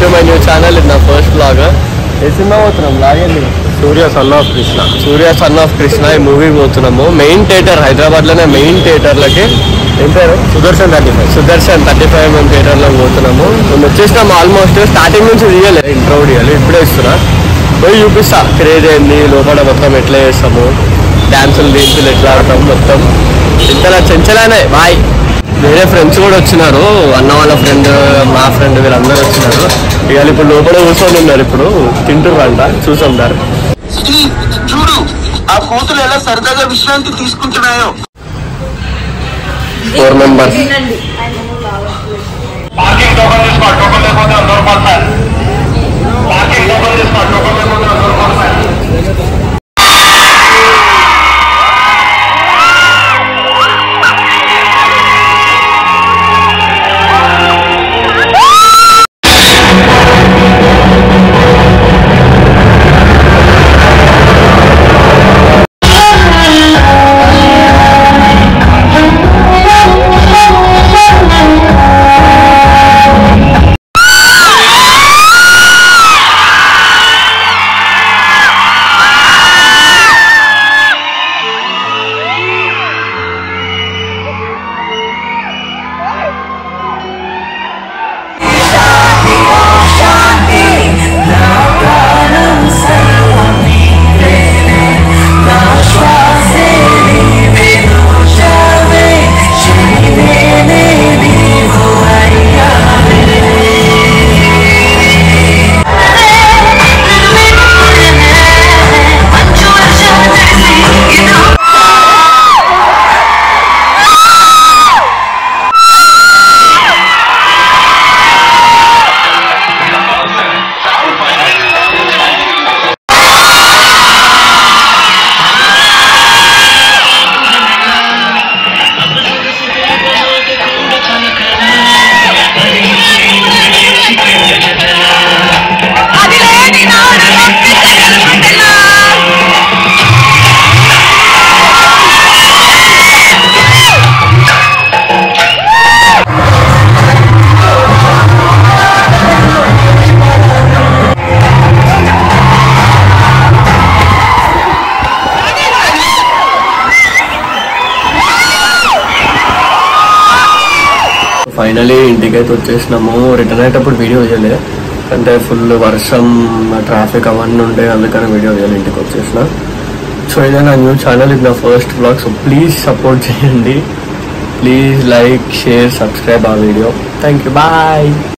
to my new channel ఇది నా first blog ఏ cinema పోతున్నాం లాగండి Surya son of Krishna Surya son of Krishna ఈ మూవీ పోతున్నాము మెయిన్ థియేటర్ హైదరాబాద్ లోనే మెయిన్ థియేటర్లకి ఏం పేరు Sudarshan thirty five Sudarshan thirty five MM థియేటర్లో పోతున్నాము మేము వచ్చేసినాం ఆల్మోస్ట్ స్టార్టింగ్ నుంచి తీయలే ఇంట్రో తీయాలి ఇప్పుడే ఇస్తున్నా పోయి చూపిస్తా క్రేజ్ ఏంది లోపల మొత్తం ఎట్లా చేస్తాము డ్యాన్సులు డీన్సులు ఎట్లా ఆడతాం మొత్తం ఇంతలా చెంచలానే బాయ్ వేరే ఫ్రెండ్స్ కూడా వచ్చినారు అన్న వాళ్ళ ఫ్రెండ్ మా ఫ్రెండ్ వీళ్ళందరూ వచ్చినారు ఇవాళ ఇప్పుడు లోపల కూర్చొని ఉన్నారు ఇప్పుడు తింటున్నారంట చూసాం శ్రీ చూడు ఆ కోతులు ఎలా సరదాగా విశ్రాంతి తీసుకుంటున్నాయో ఫోర్ మెంబర్స్ పార్కింగ్ టోకన్ తీసుకో టోకన్ లేకపోతే వంద రూపాయలు సార్ పార్కింగ్ టోకన్ తీసుకో టోకన్ లేకపోతే వంద రూపాయలు సార్ ఫైనలీ ఇంటికి అయితే వచ్చేసినాము రిటర్న్ అయ్యేటప్పుడు వీడియో చేయలే అంటే ఫుల్ వర్షం ట్రాఫిక్ అవన్నీ ఉండే అందుకని వీడియో చేయాలి ఇంటికి వచ్చేసిన సో ఇదే నా న్యూ ఛానల్ ఇది నా first blog so please support చేయండి ప్లీజ్ లైక్ షేర్ సబ్స్క్రైబ్ ఆ వీడియో థ్యాంక్ యూ బాయ్